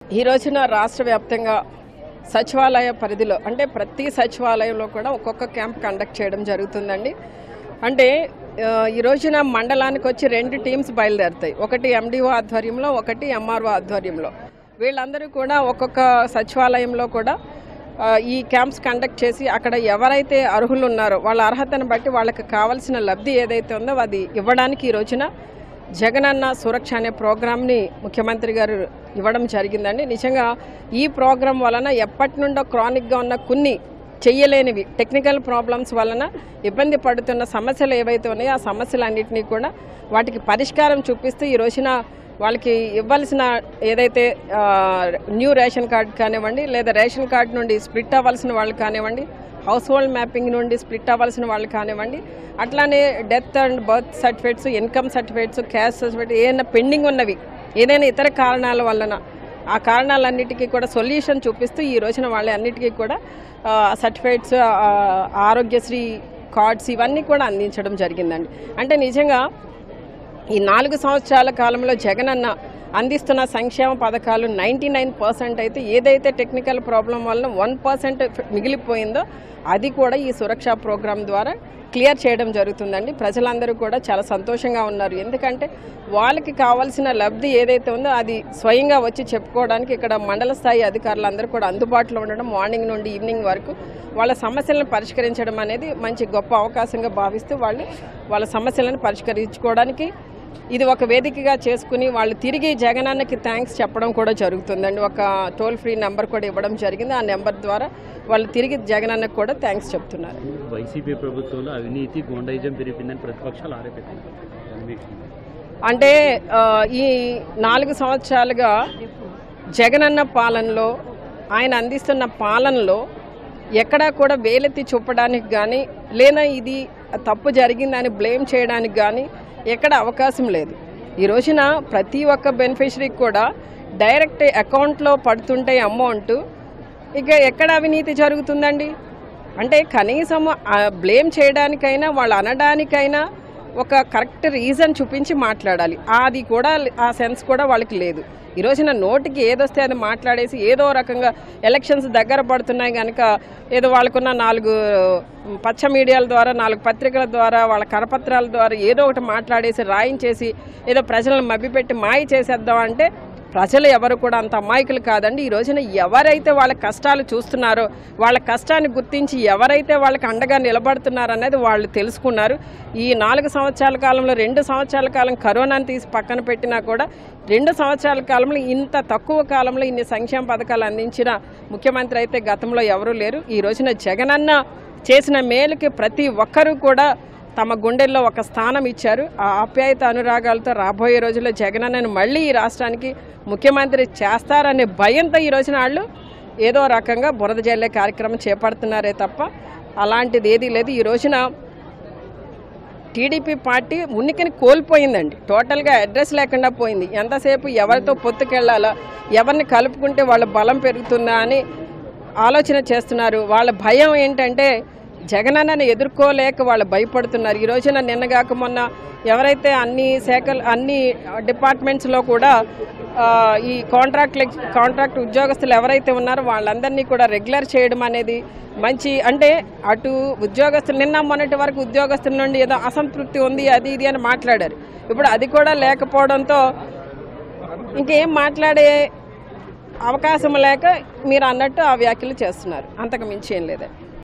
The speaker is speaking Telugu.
ఈ రోజున రాష్ట్ర వ్యాప్తంగా సచివాలయ పరిధిలో అంటే ప్రతి సచివాలయంలో కూడా ఒక్కొక్క క్యాంప్ కండక్ట్ చేయడం జరుగుతుందండి అంటే ఆ, ఈ రోజున మండలానికి వచ్చి రెండు టీమ్స్ బయలుదేరుతాయి ఒకటి ఎండిఓ ఆధ్వర్యంలో ఒకటి ఎంఆర్ఓ ఆధ్వర్యంలో వీళ్ళందరూ కూడా ఒక్కొక్క సచివాలయంలో కూడా ఆ, ఈ క్యాంప్స్ కండక్ట్ చేసి అక్కడ ఎవరైతే అర్హులు ఉన్నారో వాళ్ళ అర్హతను బట్టి వాళ్ళకి కావాల్సిన లబ్ధి ఏదైతే ఉందో అది ఇవ్వడానికి ఈ రోజున జగనన్న సురక్ష అనే ప్రోగ్రామ్ని ముఖ్యమంత్రి గారు ఇవ్వడం జరిగిందండి నిజంగా ఈ ప్రోగ్రాం వలన ఎప్పటి నుండో క్రానిక్గా ఉన్న కొన్ని చెయ్యలేనివి టెక్నికల్ ప్రాబ్లమ్స్ వలన ఇబ్బంది పడుతున్న సమస్యలు ఏవైతే ఉన్నాయో ఆ సమస్యలన్నింటినీ కూడా వాటికి పరిష్కారం చూపిస్తూ ఈ రోజున వాళ్ళకి ఇవ్వాల్సిన ఏదైతే ఆ, న్యూ రేషన్ కార్డ్ కానివ్వండి లేదా రేషన్ కార్డ్ నుండి స్ప్లిట్ అవ్వాల్సిన వాళ్ళు కానివ్వండి హౌస్ హోల్డ్ మ్యాపింగ్ నుండి స్ప్లిట్ అవ్వాల్సిన వాళ్ళు కానివ్వండి అట్లానే death and birth certificates income certificates caste certificate ఏదైనా పెండింగ్ ఉన్నవి ఏదైనా ఇతర కారణాల వలన ఆ కారణాలన్నిటికీ కూడా సొల్యూషన్ చూపిస్తూ ఈ రోజున వాళ్ళ అన్నిటికీ కూడా సర్టిఫికేట్స్ ఆరోగ్యశ్రీ కార్డ్స్ ఇవన్నీ కూడా అందించడం జరిగిందండి అంటే నిజంగా ఈ నాలుగు సంవత్సరాల కాలంలో జగనన్న అందిస్తున్న సంక్షేమ పథకాలు నైంటీ నైన్ పర్సెంట్ అయితే ఏదైతే టెక్నికల్ ప్రాబ్లం వలన వన్ పర్సెంట్ మిగిలిపోయిందో అది కూడా ఈ సురక్ష ప్రోగ్రాం ద్వారా క్లియర్ చేయడం జరుగుతుందండి ప్రజలందరూ కూడా చాలా సంతోషంగా ఉన్నారు ఎందుకంటే వాళ్ళకి కావాల్సిన లబ్ధి ఏదైతే ఉందో అది స్వయంగా వచ్చి చెప్పుకోవడానికి ఇక్కడ మండల స్థాయి అధికారులందరూ కూడా అందుబాటులో ఉండడం మార్నింగ్ నుండి ఈవినింగ్ వరకు వాళ్ళ సమస్యలను పరిష్కరించడం అనేది మంచి గొప్ప అవకాశంగా భావిస్తూ వాళ్ళు వాళ్ళ సమస్యలను పరిష్కరించుకోవడానికి ఇది ఒక వేదికగా చేసుకుని వాళ్ళు తిరిగి జగనన్నకి థ్యాంక్స్ చెప్పడం కూడా జరుగుతుందండి ఒక టోల్ ఫ్రీ నెంబర్ కూడా ఇవ్వడం జరిగింది ఆ నెంబర్ ద్వారా వాళ్ళు తిరిగి జగనన్నకు కూడా థ్యాంక్స్ చెప్తున్నారు వైసీపీ ప్రభుత్వంలో అవినీతి గోండాయిజం పెరిగిపోయిందని ప్రతిపక్షాలు ఆరోపిస్తున్నాయి దాని మీద అంటే ఆ, ఈ నాలుగు సంవత్సరాలుగా జగనన్న పాలనలో ఆయన అందిస్తున్న పాలనలో ఎక్కడా కూడా వేలెత్తి చూపడానికి కానీ లేదా ఇది తప్పు జరిగిందని బ్లేమ్ చేయడానికి కానీ ఎక్కడ అవకాశం లేదు ఈ రోజున ప్రతి ఒక్క బెనిఫిషరీకి కూడా డైరెక్ట్ అకౌంట్లో పడుతుంటే అమౌంట్ ఇక ఎక్కడ అవినీతి జరుగుతుందండి అంటే కనీసం బ్లేమ్ చేయడానికైనా వాళ్ళు అనడానికైనా ఒక కరెక్ట్ రీజన్ చూపించి మాట్లాడాలి అది కూడా ఆ సెన్స్ కూడా వాళ్ళకి లేదు ఈ రోజున నోటికి ఏదొస్తే అది మాట్లాడేసి ఏదో రకంగా ఎలక్షన్స్ దగ్గర పడుతున్నాయి కనుక ఏదో వాళ్ళకున్న నాలుగు పచ్చ మీడియాల ద్వారా నాలుగు పత్రికల ద్వారా వాళ్ళ కరపత్రాల ద్వారా ఏదో ఒకటి మాట్లాడేసి రాయించేసి ఏదో ప్రజలను మభ్యపెట్టి మాయ చేసేద్దాం అంటే ప్రజలు ఎవరు కూడా అంత అమాయకులు కాదండి ఈ రోజున ఎవరైతే వాళ్ళ కష్టాలు చూస్తున్నారో వాళ్ళ కష్టాన్ని గుర్తించి ఎవరైతే వాళ్ళకి అండగా నిలబడుతున్నారో అనేది వాళ్ళు తెలుసుకున్నారు ఈ నాలుగు సంవత్సరాల కాలంలో రెండు సంవత్సరాల కాలం కరోనాను తీసి పక్కన పెట్టినా కూడా రెండు సంవత్సరాల కాలంలో ఇంత తక్కువ కాలంలో ఇన్ని సంక్షేమ పథకాలు అందించిన ముఖ్యమంత్రి అయితే గతంలో ఎవరూ లేరు ఈ రోజున జగనన్న చేసిన మేలుకి ప్రతి ఒక్కరూ కూడా తమ గుండెల్లో ఒక స్థానం ఇచ్చారు ఆ ఆప్యాయత అనురాగాలతో రాబోయే రోజుల్లో జగనన్నను మళ్ళీ ఈ రాష్ట్రానికి ముఖ్యమంత్రి చేస్తారనే భయంతో ఈ రోజున వాళ్ళు ఏదో రకంగా బురద జల్లే కార్యక్రమం చేపడుతున్నారే తప్ప అలాంటిది ఏదీ లేదు ఈ రోజున టీడీపీ పార్టీ ఉనికిని కోల్పోయిందండి టోటల్గా అడ్రస్ లేకుండా పోయింది ఎంతసేపు ఎవరితో పొత్తుకెళ్ళాలా ఎవరిని కలుపుకుంటే వాళ్ళ బలం పెరుగుతుందా అని ఆలోచన చేస్తున్నారు వాళ్ళ భయం ఏంటంటే జగనన్నను ఎదుర్కోలేక వాళ్ళు భయపడుతున్నారు ఈ రోజున నిన్నగాక మొన్న ఎవరైతే అన్ని శాఖలు అన్ని డిపార్ట్మెంట్స్లో కూడా ఆ, ఈ కాంట్రాక్ట్ లెక్- కాంట్రాక్ట్ ఉద్యోగస్తులు ఎవరైతే ఉన్నారో వాళ్ళందరినీ కూడా రెగ్యులర్ చేయడం అనేది మంచి అంటే అటు ఉద్యోగస్తులు నిన్న మొన్నటి వరకు ఉద్యోగస్తుల నుండి ఏదో అసంతృప్తి ఉంది అది ఇది అని మాట్లాడారు ఇప్పుడు అది కూడా లేకపోవడంతో ఇంకేం మాట్లాడే అవకాశం లేక మీరు అన్నట్టు ఆ వ్యాఖ్యలు చేస్తున్నారు అంతకు మించి ఏం లేదండి